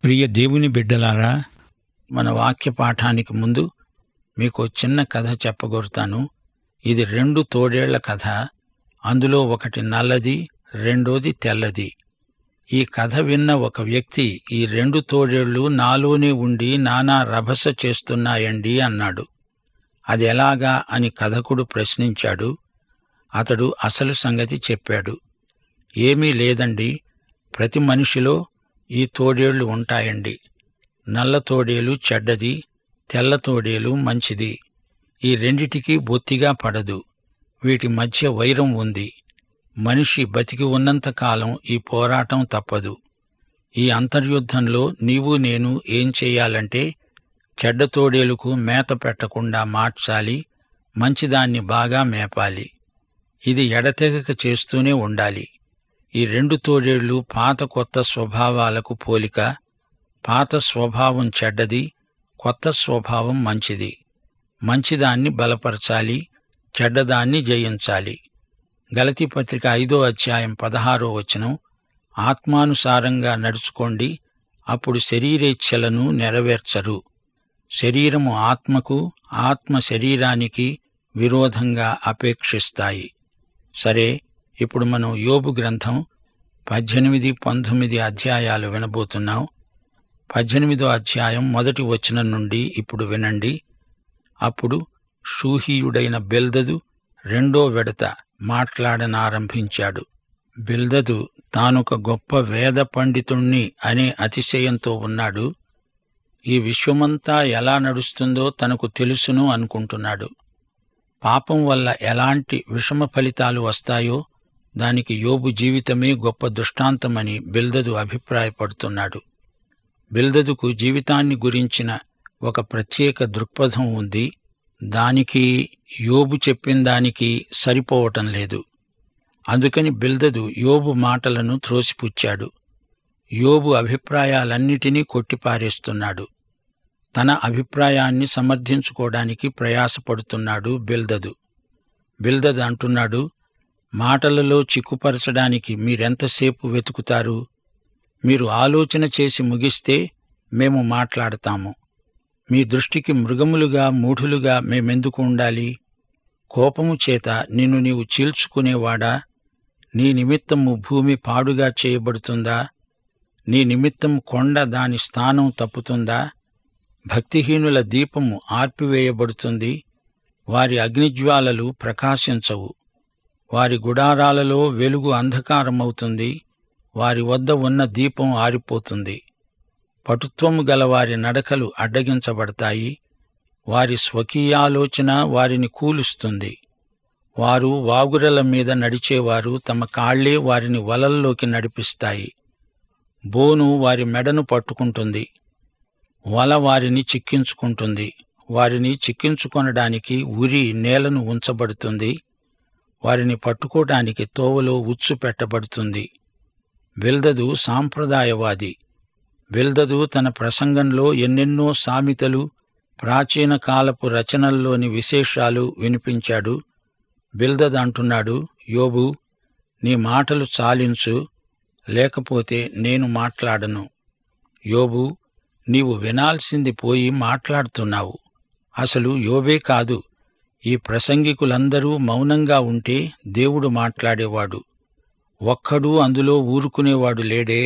ప్రియ దేవుని బిడ్డలారా మన వాక్య పాఠానికి ముందు మీకు చిన్న కథ చెప్పగోరుతాను ఇది రెండు తోడేళ్ల కథ అందులో ఒకటి నల్లది రెండోది తెల్లది ఈ కథ విన్న ఒక వ్యక్తి ఈ రెండు తోడేళ్లు నాలోనే ఉండి నానా రభస చేస్తున్నాయండి అన్నాడు అది ఎలాగా అని కథకుడు ప్రశ్నించాడు అతడు అసలు సంగతి చెప్పాడు ఏమీ లేదండి ప్రతి మనిషిలో ఈ తోడేళ్లు ఉంటాయండి నల్ల తోడేలు చెడ్డది తెల్ల తోడేలు మంచిది ఈ రెండిటికి బొత్తిగా పడదు వీటి మధ్య వైరం ఉంది మనిషి బతికి ఉన్నంతకాలం ఈ పోరాటం తప్పదు ఈ అంతర్యుద్ధంలో నీవు నేను ఏం చెయ్యాలంటే చెడ్డ తోడేలుకు మేత పెట్టకుండా మార్చాలి మంచిదాన్ని బాగా మేపాలి ఇది ఎడతెగక చేస్తూనే ఉండాలి ఈ రెండు తోడేళ్లు పాత కొత్త స్వభావాలకు పోలిక పాత స్వభావం చెడ్డది కొత్త స్వభావం మంచిది మంచిదాన్ని బలపరచాలి చెడ్డదాన్ని జయించాలి గలతి పత్రిక ఐదో అధ్యాయం పదహారో వచనం ఆత్మానుసారంగా నడుచుకోండి అప్పుడు శరీరేచ్ఛలను నెరవేర్చరు శరీరము ఆత్మకు ఆత్మ శరీరానికి విరోధంగా అపేక్షిస్తాయి సరే ఇప్పుడు మనం యోబు గ్రంథం పద్దెనిమిది పంతొమ్మిది అధ్యాయాలు వినబోతున్నాం పద్దెనిమిదో అధ్యాయం మొదటి వచనం నుండి ఇప్పుడు వినండి అప్పుడు షూహీయుడైన బెల్దదు రెండో విడత మాట్లాడనారంభించాడు బిల్దదు తానొక గొప్ప వేద పండితుణ్ణి అనే అతిశయంతో ఉన్నాడు ఈ విశ్వమంతా ఎలా నడుస్తుందో తనకు తెలుసును అనుకుంటున్నాడు పాపం వల్ల ఎలాంటి విషమ ఫలితాలు వస్తాయో దానికి యోబు జీవితమే గొప్ప దృష్టాంతమని బిల్దదు అభిప్రాయపడుతున్నాడు బిల్దదుకు జీవితాన్ని గురించిన ఒక ప్రత్యేక దృక్పథం ఉంది దానికి యోబు చెప్పిన దానికి సరిపోవటం లేదు అందుకని బిల్దదు యోబు మాటలను త్రోసిపుచ్చాడు యోబు అభిప్రాయాలన్నిటినీ కొట్టిపారేస్తున్నాడు తన అభిప్రాయాన్ని సమర్థించుకోవడానికి ప్రయాసపడుతున్నాడు బిల్దదు బిల్దద్ అంటున్నాడు మాటలలో చిక్కుపరచడానికి మీరెంతసేపు వెతుకుతారు మీరు ఆలోచన చేసి ముగిస్తే మేము మాట్లాడతాము మీ దృష్టికి మృగములుగా మూఢులుగా మేమెందుకు ఉండాలి కోపము చేత నిన్ను నీవు చీల్చుకునేవాడా నీ నిమిత్తము భూమి పాడుగా చేయబడుతుందా నీ నిమిత్తం కొండ దాని స్థానం తప్పుతుందా భక్తిహీనుల దీపము ఆర్పివేయబడుతుంది వారి అగ్నిజ్వాలలు ప్రకాశించవు వారి గుడారాలలో వెలుగు అంధకారమవుతుంది వారి వద్ద ఉన్న దీపం ఆరిపోతుంది పటుత్వము గల వారి నడకలు అడ్డగించబడతాయి వారి స్వకీయాలోచన వారిని కూలుస్తుంది వారు వాగురల మీద నడిచేవారు తమ కాళ్లే వారిని వలల్లోకి నడిపిస్తాయి బోను వారి మెడను పట్టుకుంటుంది వల వారిని చిక్కించుకుంటుంది వారిని చిక్కించుకొనడానికి ఉరి నేలను ఉంచబడుతుంది వారిని పట్టుకోవడానికి తోవలో ఉచ్చు పెట్టబడుతుంది బిల్దదు సాంప్రదాయవాది బిల్దదు తన ప్రసంగంలో ఎన్నెన్నో సామెతలు ప్రాచీన కాలపు రచనల్లోని విశేషాలు వినిపించాడు బిల్దద్ అంటున్నాడు యోబు నీ మాటలు చాలించు లేకపోతే నేను మాట్లాడను యోబు నీవు వినాల్సింది పోయి మాట్లాడుతున్నావు అసలు యోబే కాదు ఈ ప్రసంగికులందరూ మౌనంగా ఉంటే దేవుడు మాట్లాడేవాడు ఒక్కడూ అందులో ఊరుకునేవాడు లేడే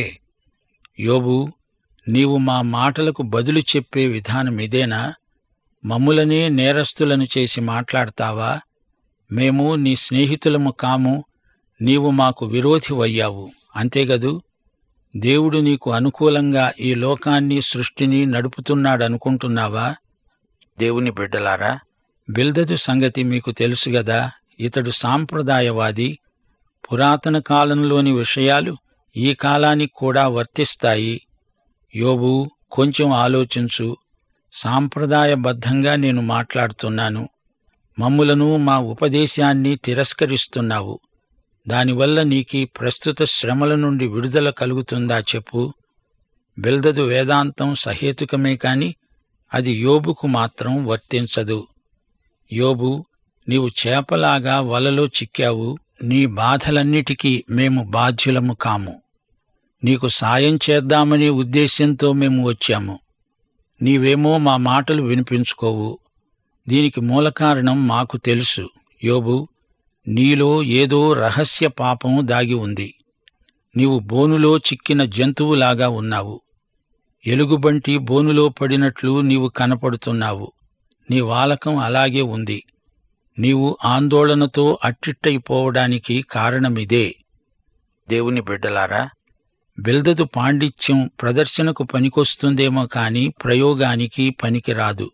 యోబు నీవు మా మాటలకు బదులు చెప్పే విధానం ఇదేనా మమ్ములనే నేరస్తులను చేసి మాట్లాడతావా మేము నీ స్నేహితులము కాము నీవు మాకు విరోధివయ్యావు అంతేగదు దేవుడు నీకు అనుకూలంగా ఈ లోకాన్ని సృష్టిని నడుపుతున్నాడనుకుంటున్నావా దేవుని బిడ్డలారా బిల్దదు సంగతి మీకు తెలుసు గదా ఇతడు సాంప్రదాయవాది పురాతన కాలంలోని విషయాలు ఈ కాలానికి కూడా వర్తిస్తాయి యోబు కొంచెం ఆలోచించు సాంప్రదాయబద్ధంగా నేను మాట్లాడుతున్నాను మమ్ములను మా ఉపదేశాన్ని తిరస్కరిస్తున్నావు దానివల్ల నీకీ ప్రస్తుత శ్రమల నుండి విడుదల కలుగుతుందా చెప్పు బిల్దదు వేదాంతం సహేతుకమే కాని అది యోబుకు మాత్రం వర్తించదు యోబు నీవు చేపలాగా వలలో చిక్కావు నీ బాధలన్నిటికీ మేము బాధ్యులము కాము నీకు సాయం చేద్దామనే ఉద్దేశ్యంతో మేము వచ్చాము నీవేమో మా మాటలు వినిపించుకోవు దీనికి మూల కారణం మాకు తెలుసు యోబు నీలో ఏదో రహస్య పాపం దాగి ఉంది నీవు బోనులో చిక్కిన జంతువులాగా ఉన్నావు ఎలుగుబంటి బోనులో పడినట్లు నీవు కనపడుతున్నావు నీ వాలకం అలాగే ఉంది నీవు ఆందోళనతో అట్టిట్టయిపోవడానికి కారణమిదే దేవుని బిడ్డలారా బిల్దదు పాండిత్యం ప్రదర్శనకు పనికొస్తుందేమో కాని ప్రయోగానికి పనికిరాదు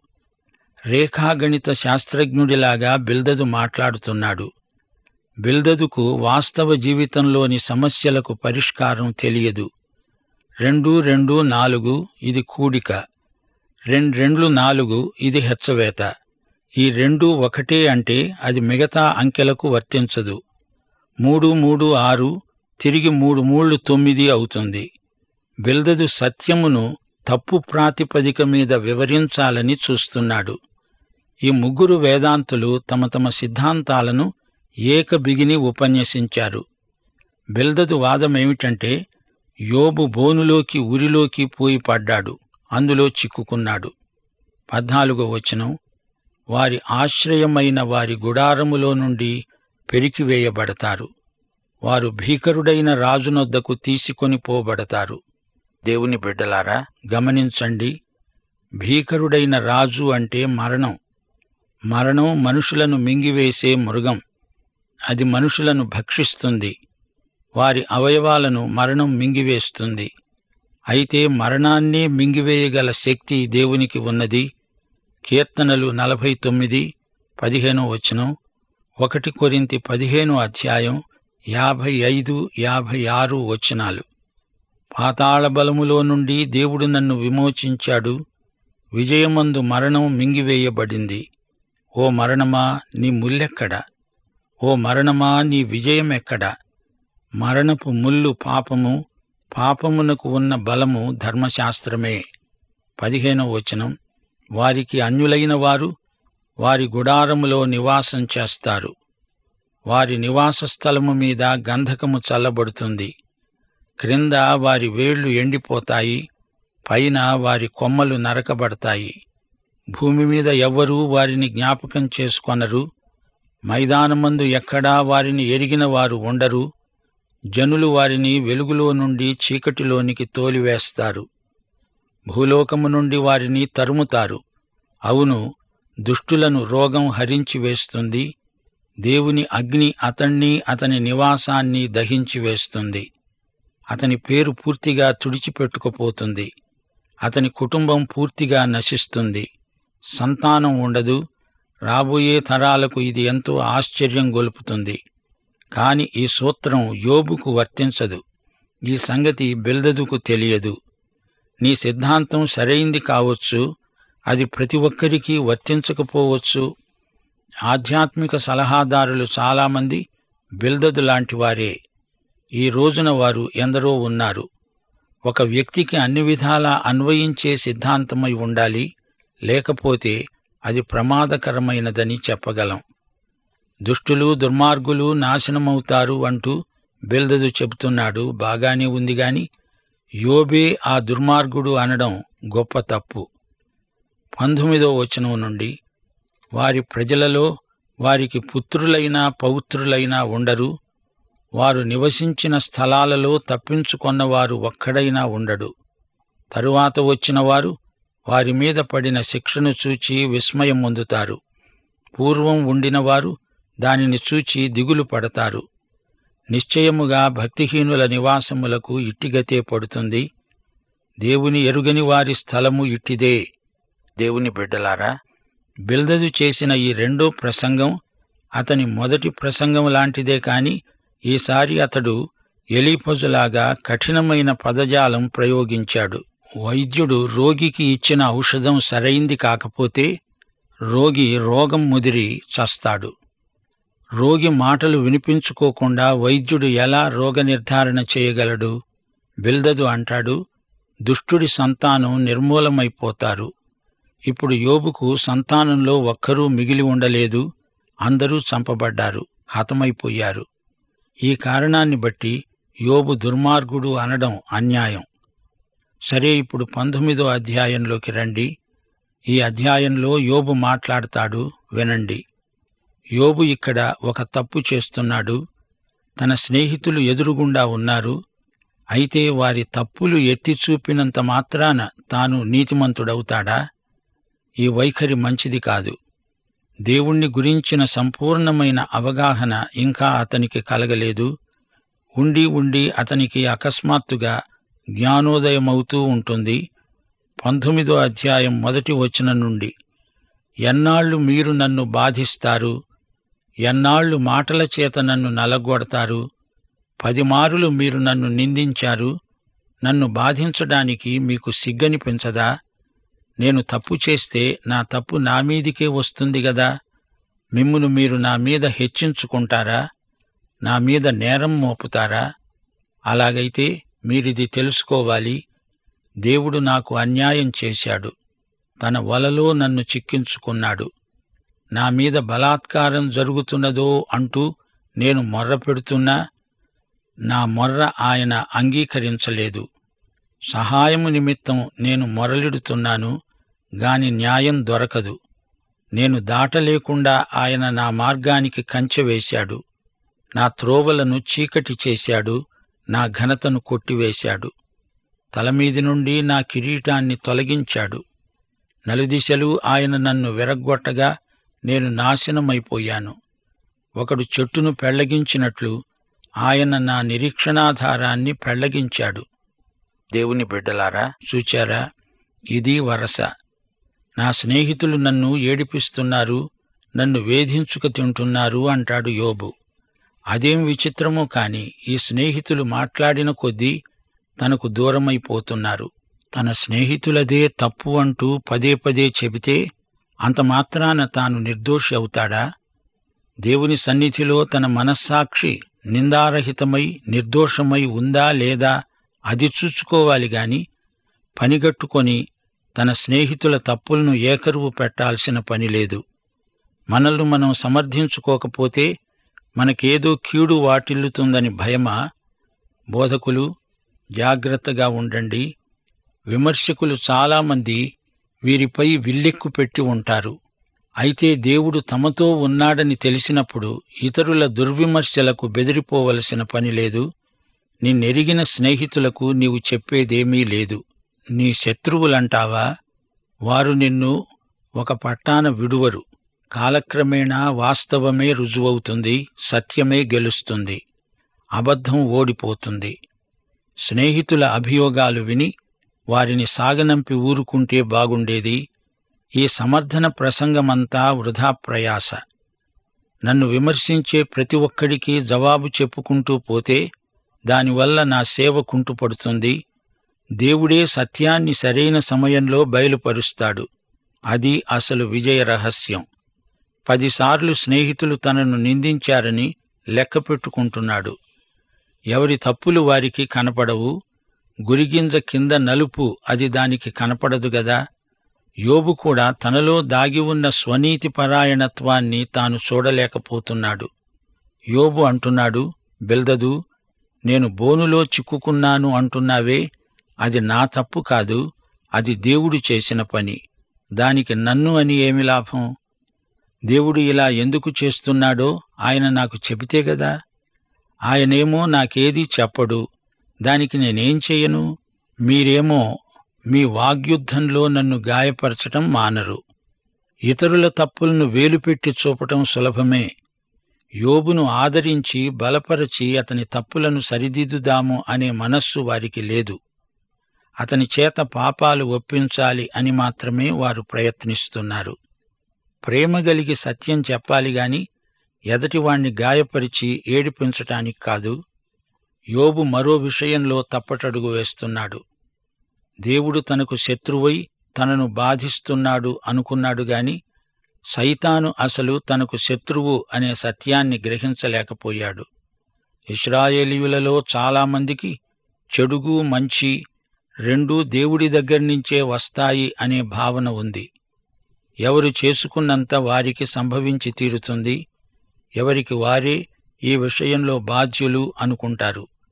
రేఖాగణిత శాస్త్రజ్ఞుడిలాగా బిల్దదు మాట్లాడుతున్నాడు బిల్దదుకు వాస్తవ జీవితంలోని సమస్యలకు పరిష్కారం తెలియదు రెండు రెండు నాలుగు ఇది కూడిక రెండ్రెండ్లు నాలుగు ఇది హెచ్చవేత ఈ రెండు ఒకటే అంటే అది మిగతా అంకెలకు వర్తించదు మూడు మూడు ఆరు తిరిగి మూడు మూళ్ళు తొమ్మిది అవుతుంది బిల్దదు సత్యమును తప్పు ప్రాతిపదిక మీద వివరించాలని చూస్తున్నాడు ఈ ముగ్గురు వేదాంతులు తమ తమ సిద్ధాంతాలను ఏకబిగిని ఉపన్యసించారు బిల్దదు వాదమేమిటంటే యోబు బోనులోకి ఉరిలోకి పోయి పడ్డాడు అందులో చిక్కుకున్నాడు పద్నాలుగో వచనం వారి ఆశ్రయమైన వారి గుడారములో నుండి పెరికివేయబడతారు వారు భీకరుడైన రాజునొద్దకు తీసుకొని పోబడతారు దేవుని బిడ్డలారా గమనించండి భీకరుడైన రాజు అంటే మరణం మరణం మనుషులను మింగివేసే మృగం అది మనుషులను భక్షిస్తుంది వారి అవయవాలను మరణం మింగివేస్తుంది అయితే మరణాన్నే మింగివేయగల శక్తి దేవునికి ఉన్నది కీర్తనలు నలభై తొమ్మిది పదిహేనో వచనం ఒకటి కొరింతి పదిహేను అధ్యాయం యాభై ఐదు యాభై ఆరు వచనాలు పాతాళ బలములో నుండి దేవుడు నన్ను విమోచించాడు విజయమందు మరణం మింగివేయబడింది ఓ మరణమా నీ ముల్లెక్కడ ఓ మరణమా నీ విజయమెక్కడ మరణపు ముల్లు పాపము పాపమునకు ఉన్న బలము ధర్మశాస్త్రమే పదిహేనో వచనం వారికి అన్యులైన వారు వారి గుడారములో నివాసం చేస్తారు వారి నివాస స్థలము మీద గంధకము చల్లబడుతుంది క్రింద వారి వేళ్లు ఎండిపోతాయి పైన వారి కొమ్మలు నరకబడతాయి భూమి మీద ఎవ్వరూ వారిని జ్ఞాపకం చేసుకొనరు మైదానమందు ఎక్కడా వారిని ఎరిగిన వారు ఉండరు జనులు వారిని వెలుగులో నుండి చీకటిలోనికి తోలివేస్తారు భూలోకము నుండి వారిని తరుముతారు అవును దుష్టులను రోగం హరించి వేస్తుంది దేవుని అగ్ని అతణ్ణి అతని నివాసాన్ని దహించి వేస్తుంది అతని పేరు పూర్తిగా తుడిచిపెట్టుకుపోతుంది అతని కుటుంబం పూర్తిగా నశిస్తుంది సంతానం ఉండదు రాబోయే తరాలకు ఇది ఎంతో ఆశ్చర్యం గొలుపుతుంది కాని ఈ సూత్రం యోబుకు వర్తించదు ఈ సంగతి బిల్దదుకు తెలియదు నీ సిద్ధాంతం సరైంది కావచ్చు అది ప్రతి ఒక్కరికి వర్తించకపోవచ్చు ఆధ్యాత్మిక సలహాదారులు చాలామంది బిల్దదు లాంటి వారే ఈ రోజున వారు ఎందరో ఉన్నారు ఒక వ్యక్తికి అన్ని విధాలా అన్వయించే సిద్ధాంతమై ఉండాలి లేకపోతే అది ప్రమాదకరమైనదని చెప్పగలం దుష్టులు దుర్మార్గులు నాశనమవుతారు అంటూ బిల్దదు చెబుతున్నాడు బాగానే ఉంది గాని యోబే ఆ దుర్మార్గుడు అనడం గొప్ప తప్పు పంతొమ్మిదో వచనం నుండి వారి ప్రజలలో వారికి పుత్రులైనా పౌత్రులైనా ఉండరు వారు నివసించిన స్థలాలలో తప్పించుకొన్నవారు ఒక్కడైనా ఉండడు తరువాత వచ్చిన వారు వారి మీద పడిన శిక్షను చూచి విస్మయం పొందుతారు పూర్వం ఉండినవారు దానిని చూచి దిగులు పడతారు నిశ్చయముగా భక్తిహీనుల నివాసములకు ఇట్టిగతే పడుతుంది దేవుని ఎరుగని వారి స్థలము ఇట్టిదే దేవుని బిడ్డలారా బిల్దదు చేసిన ఈ రెండో ప్రసంగం అతని మొదటి ప్రసంగం లాంటిదే కాని ఈసారి అతడు ఎలీఫజులాగా కఠినమైన పదజాలం ప్రయోగించాడు వైద్యుడు రోగికి ఇచ్చిన ఔషధం సరైంది కాకపోతే రోగి రోగం ముదిరి చస్తాడు రోగి మాటలు వినిపించుకోకుండా వైద్యుడు ఎలా రోగ నిర్ధారణ చేయగలడు బిల్దదు అంటాడు దుష్టుడి సంతానం నిర్మూలమైపోతారు ఇప్పుడు యోబుకు సంతానంలో ఒక్కరూ మిగిలి ఉండలేదు అందరూ చంపబడ్డారు హతమైపోయారు ఈ కారణాన్ని బట్టి యోబు దుర్మార్గుడు అనడం అన్యాయం సరే ఇప్పుడు పంతొమ్మిదో అధ్యాయంలోకి రండి ఈ అధ్యాయంలో యోబు మాట్లాడతాడు వినండి యోబు ఇక్కడ ఒక తప్పు చేస్తున్నాడు తన స్నేహితులు ఎదురుగుండా ఉన్నారు అయితే వారి తప్పులు ఎత్తి చూపినంత మాత్రాన తాను నీతిమంతుడవుతాడా ఈ వైఖరి మంచిది కాదు దేవుణ్ణి గురించిన సంపూర్ణమైన అవగాహన ఇంకా అతనికి కలగలేదు ఉండి ఉండి అతనికి అకస్మాత్తుగా జ్ఞానోదయమవుతూ ఉంటుంది పంతొమ్మిదో అధ్యాయం మొదటి వచనం నుండి ఎన్నాళ్ళు మీరు నన్ను బాధిస్తారు ఎన్నాళ్ళు మాటల చేత నన్ను నలగొడతారు పదిమారులు మీరు నన్ను నిందించారు నన్ను బాధించడానికి మీకు సిగ్గనిపించదా నేను తప్పు చేస్తే నా తప్పు నా మీదికే వస్తుంది గదా మిమ్మును మీరు నా మీద హెచ్చించుకుంటారా నా మీద నేరం మోపుతారా అలాగైతే మీరిది తెలుసుకోవాలి దేవుడు నాకు అన్యాయం చేశాడు తన వలలో నన్ను చిక్కించుకున్నాడు నా మీద బలాత్కారం జరుగుతున్నదో అంటూ నేను మొర్ర పెడుతున్నా నా మొర్ర ఆయన అంగీకరించలేదు సహాయము నిమిత్తం నేను మొరలిడుతున్నాను గాని న్యాయం దొరకదు నేను దాటలేకుండా ఆయన నా మార్గానికి కంచె వేశాడు నా త్రోవలను చీకటి చేశాడు నా ఘనతను కొట్టివేశాడు తలమీది నుండి నా కిరీటాన్ని తొలగించాడు నలుదిశలు ఆయన నన్ను విరగ్గొట్టగా నేను నాశనమైపోయాను ఒకడు చెట్టును పెళ్లగించినట్లు ఆయన నా నిరీక్షణాధారాన్ని పెళ్లగించాడు దేవుని బిడ్డలారా చూచారా ఇది వరస నా స్నేహితులు నన్ను ఏడిపిస్తున్నారు నన్ను వేధించుక తింటున్నారు అంటాడు యోబు అదేం విచిత్రమో కాని ఈ స్నేహితులు మాట్లాడిన కొద్దీ తనకు దూరమైపోతున్నారు తన స్నేహితులదే తప్పు అంటూ పదే పదే చెబితే అంత మాత్రాన తాను నిర్దోషి అవుతాడా దేవుని సన్నిధిలో తన మనస్సాక్షి నిందారహితమై నిర్దోషమై ఉందా లేదా అది చూసుకోవాలి గాని పనిగట్టుకొని తన స్నేహితుల తప్పులను ఏకరువు పెట్టాల్సిన పని లేదు మనల్ని మనం సమర్థించుకోకపోతే మనకేదో కీడు వాటిల్లుతుందని భయమా బోధకులు జాగ్రత్తగా ఉండండి విమర్శకులు చాలామంది వీరిపై విల్లెక్కు పెట్టి ఉంటారు అయితే దేవుడు తమతో ఉన్నాడని తెలిసినప్పుడు ఇతరుల దుర్విమర్శలకు బెదిరిపోవలసిన పని లేదు నిన్నెరిగిన స్నేహితులకు నీవు చెప్పేదేమీ లేదు నీ శత్రువులంటావా వారు నిన్ను ఒక పట్టాన విడువరు కాలక్రమేణా వాస్తవమే రుజువవుతుంది సత్యమే గెలుస్తుంది అబద్ధం ఓడిపోతుంది స్నేహితుల అభియోగాలు విని వారిని సాగనంపి ఊరుకుంటే బాగుండేది ఈ సమర్థన ప్రసంగమంతా వృధా ప్రయాస నన్ను విమర్శించే ప్రతి ఒక్కడికి జవాబు చెప్పుకుంటూ పోతే దానివల్ల నా సేవ కుంటుపడుతుంది దేవుడే సత్యాన్ని సరైన సమయంలో బయలుపరుస్తాడు అది అసలు విజయ రహస్యం పదిసార్లు స్నేహితులు తనను నిందించారని లెక్క పెట్టుకుంటున్నాడు ఎవరి తప్పులు వారికి కనపడవు గురిగింజ కింద నలుపు అది దానికి కనపడదు గదా యోబు కూడా తనలో దాగి ఉన్న స్వనీతి పరాయణత్వాన్ని తాను చూడలేకపోతున్నాడు యోబు అంటున్నాడు బిల్దదు నేను బోనులో చిక్కుకున్నాను అంటున్నావే అది నా తప్పు కాదు అది దేవుడు చేసిన పని దానికి నన్ను అని ఏమి లాభం దేవుడు ఇలా ఎందుకు చేస్తున్నాడో ఆయన నాకు చెబితే గదా ఆయనేమో నాకేదీ చెప్పడు దానికి నేనేం చెయ్యను మీరేమో మీ వాగ్యుద్ధంలో నన్ను గాయపరచటం మానరు ఇతరుల తప్పులను వేలుపెట్టి చూపటం సులభమే యోబును ఆదరించి బలపరచి అతని తప్పులను సరిదిద్దుదాము అనే మనస్సు వారికి లేదు అతని చేత పాపాలు ఒప్పించాలి అని మాత్రమే వారు ప్రయత్నిస్తున్నారు ప్రేమ గలిగి సత్యం చెప్పాలి గాని ఎదటివాణ్ణి గాయపరిచి ఏడిపించటానికి కాదు యోబు మరో విషయంలో తప్పటడుగు వేస్తున్నాడు దేవుడు తనకు శత్రువై తనను బాధిస్తున్నాడు అనుకున్నాడు గాని సైతాను అసలు తనకు శత్రువు అనే సత్యాన్ని గ్రహించలేకపోయాడు ఇస్రాయేలీయులలో చాలామందికి చెడుగు మంచి రెండూ దేవుడి దగ్గర్నుంచే వస్తాయి అనే భావన ఉంది ఎవరు చేసుకున్నంత వారికి సంభవించి తీరుతుంది ఎవరికి వారే ఈ విషయంలో బాధ్యులు అనుకుంటారు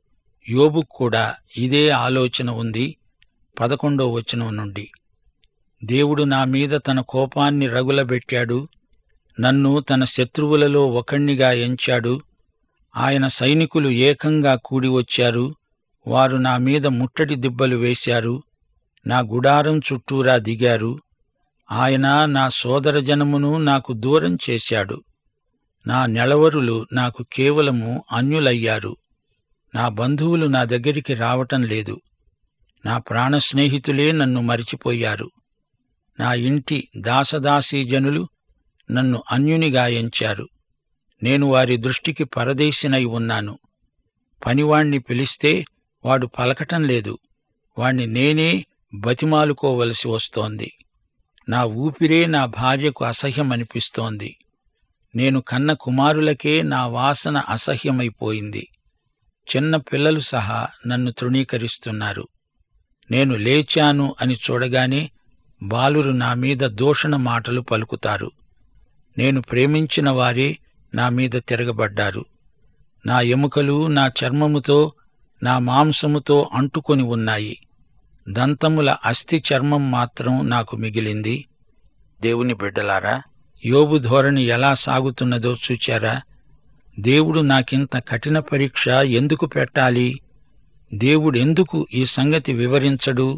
యోబుకు కూడా ఇదే ఆలోచన ఉంది పదకొండో వచనం నుండి దేవుడు నా మీద తన కోపాన్ని రగులబెట్టాడు నన్ను తన శత్రువులలో ఒకణ్ణిగా ఎంచాడు ఆయన సైనికులు ఏకంగా కూడి వచ్చారు వారు నా మీద ముట్టడి దిబ్బలు వేశారు నా గుడారం చుట్టూరా దిగారు ఆయన నా సోదర జనమును నాకు దూరం చేశాడు నా నెలవరులు నాకు కేవలము అన్యులయ్యారు నా బంధువులు నా దగ్గరికి రావటం లేదు నా ప్రాణ స్నేహితులే నన్ను మరిచిపోయారు నా ఇంటి దాసదాసీ జనులు నన్ను అన్యునిగా ఎంచారు నేను వారి దృష్టికి పరదేశినై ఉన్నాను పనివాణ్ణి పిలిస్తే వాడు పలకటం లేదు వాణ్ణి నేనే బతిమాలుకోవలసి వస్తోంది నా ఊపిరే నా భార్యకు అసహ్యమనిపిస్తోంది నేను కన్న కుమారులకే నా వాసన అసహ్యమైపోయింది చిన్న పిల్లలు సహా నన్ను తృణీకరిస్తున్నారు నేను లేచాను అని చూడగానే బాలురు నా మీద దూషణ మాటలు పలుకుతారు నేను ప్రేమించిన వారే నా మీద తిరగబడ్డారు నా ఎముకలు నా చర్మముతో నా మాంసముతో అంటుకొని ఉన్నాయి దంతముల అస్థి చర్మం మాత్రం నాకు మిగిలింది దేవుని బిడ్డలారా యోబు ధోరణి ఎలా సాగుతున్నదో చూచారా దేవుడు నాకింత కఠిన పరీక్ష ఎందుకు పెట్టాలి దేవుడెందుకు ఈ సంగతి వివరించడు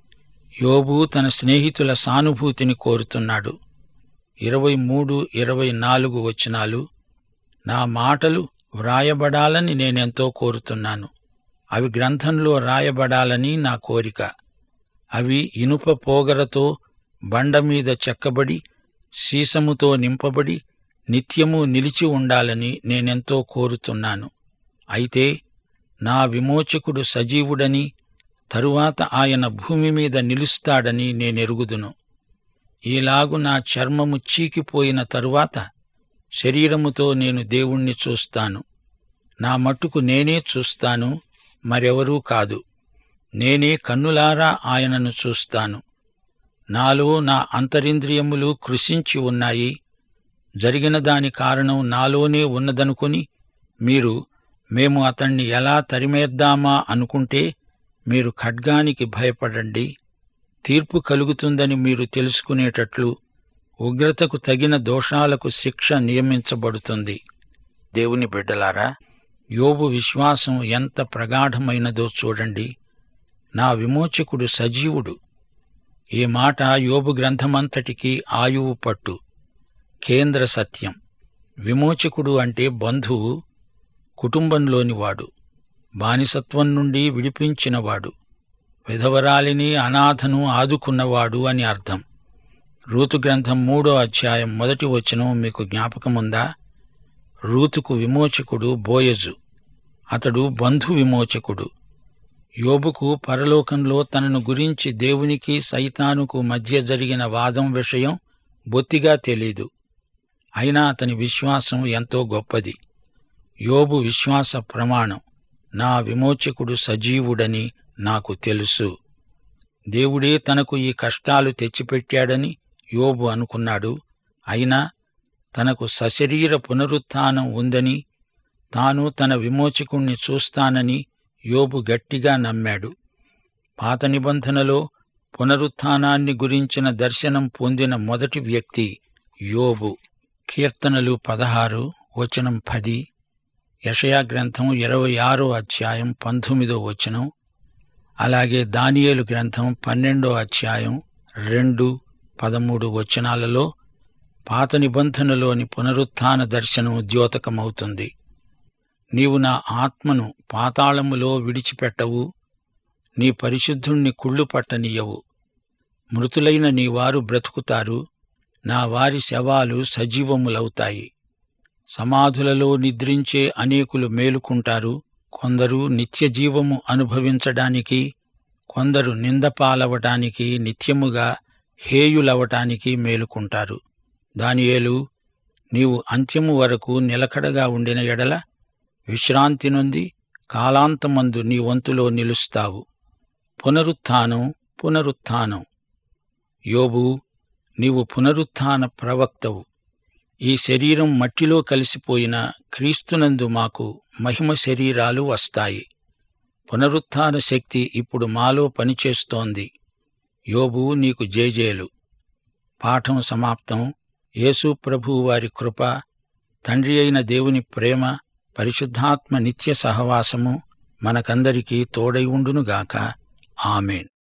యోబు తన స్నేహితుల సానుభూతిని కోరుతున్నాడు ఇరవై మూడు ఇరవై నాలుగు వచనాలు నా మాటలు వ్రాయబడాలని నేనెంతో కోరుతున్నాను అవి గ్రంథంలో రాయబడాలని నా కోరిక అవి ఇనుప పోగరతో బండ మీద చెక్కబడి సీసముతో నింపబడి నిత్యము నిలిచి ఉండాలని నేనెంతో కోరుతున్నాను అయితే నా విమోచకుడు సజీవుడని తరువాత ఆయన భూమి మీద నిలుస్తాడని నేనెరుగుదును ఈలాగు నా చర్మము చీకిపోయిన తరువాత శరీరముతో నేను దేవుణ్ణి చూస్తాను నా మట్టుకు నేనే చూస్తాను మరెవరూ కాదు నేనే కన్నులారా ఆయనను చూస్తాను నాలో నా అంతరింద్రియములు కృషించి ఉన్నాయి జరిగిన దాని కారణం నాలోనే ఉన్నదనుకుని మీరు మేము అతణ్ణి ఎలా తరిమేద్దామా అనుకుంటే మీరు ఖడ్గానికి భయపడండి తీర్పు కలుగుతుందని మీరు తెలుసుకునేటట్లు ఉగ్రతకు తగిన దోషాలకు శిక్ష నియమించబడుతుంది దేవుని బిడ్డలారా యోబు విశ్వాసం ఎంత ప్రగాఢమైనదో చూడండి నా విమోచకుడు సజీవుడు ఈ మాట యోబు గ్రంథమంతటికి ఆయువు పట్టు కేంద్ర సత్యం విమోచకుడు అంటే బంధువు కుటుంబంలోనివాడు బానిసత్వం నుండి విడిపించినవాడు విధవరాలిని అనాథను ఆదుకున్నవాడు అని అర్థం రూతు గ్రంథం మూడో అధ్యాయం మొదటి వచనం మీకు జ్ఞాపకముందా రూతుకు విమోచకుడు బోయజు అతడు బంధు విమోచకుడు యోబుకు పరలోకంలో తనను గురించి దేవునికి సైతానుకు మధ్య జరిగిన వాదం విషయం బొత్తిగా తెలీదు అయినా అతని విశ్వాసం ఎంతో గొప్పది యోబు విశ్వాస ప్రమాణం నా విమోచకుడు సజీవుడని నాకు తెలుసు దేవుడే తనకు ఈ కష్టాలు తెచ్చిపెట్టాడని యోబు అనుకున్నాడు అయినా తనకు సశరీర పునరుత్థానం ఉందని తాను తన విమోచకుణ్ణి చూస్తానని యోబు గట్టిగా నమ్మాడు పాత నిబంధనలో పునరుత్థానాన్ని గురించిన దర్శనం పొందిన మొదటి వ్యక్తి యోబు కీర్తనలు పదహారు వచనం పది యషయా గ్రంథం ఇరవై ఆరో అధ్యాయం పంతొమ్మిదో వచనం అలాగే దానియేలు గ్రంథం పన్నెండో అధ్యాయం రెండు పదమూడు వచనాలలో పాత నిబంధనలోని పునరుత్థాన దర్శనం ద్యోతకమవుతుంది నీవు నా ఆత్మను పాతాళములో విడిచిపెట్టవు నీ పరిశుద్ధుణ్ణి కుళ్ళు పట్టనీయవు మృతులైన నీ వారు బ్రతుకుతారు నా వారి శవాలు సజీవములవుతాయి సమాధులలో నిద్రించే అనేకులు మేలుకుంటారు కొందరు నిత్యజీవము అనుభవించడానికి కొందరు నిందపాలవటానికి నిత్యముగా హేయులవటానికి మేలుకుంటారు దానియేలు నీవు అంత్యము వరకు నిలకడగా ఉండిన ఎడల విశ్రాంతి నుండి కాలాంతమందు నీ వంతులో నిలుస్తావు పునరుత్థానం పునరుత్థానం యోబు నీవు పునరుత్థాన ప్రవక్తవు ఈ శరీరం మట్టిలో కలిసిపోయిన క్రీస్తునందు మాకు మహిమ శరీరాలు వస్తాయి పునరుత్థాన శక్తి ఇప్పుడు మాలో పనిచేస్తోంది యోబు నీకు జేజేలు పాఠం సమాప్తం యేసు ప్రభువు వారి కృప తండ్రి అయిన దేవుని ప్రేమ పరిశుద్ధాత్మ నిత్య సహవాసము మనకందరికీ తోడై ఉండునుగాక ఆమెన్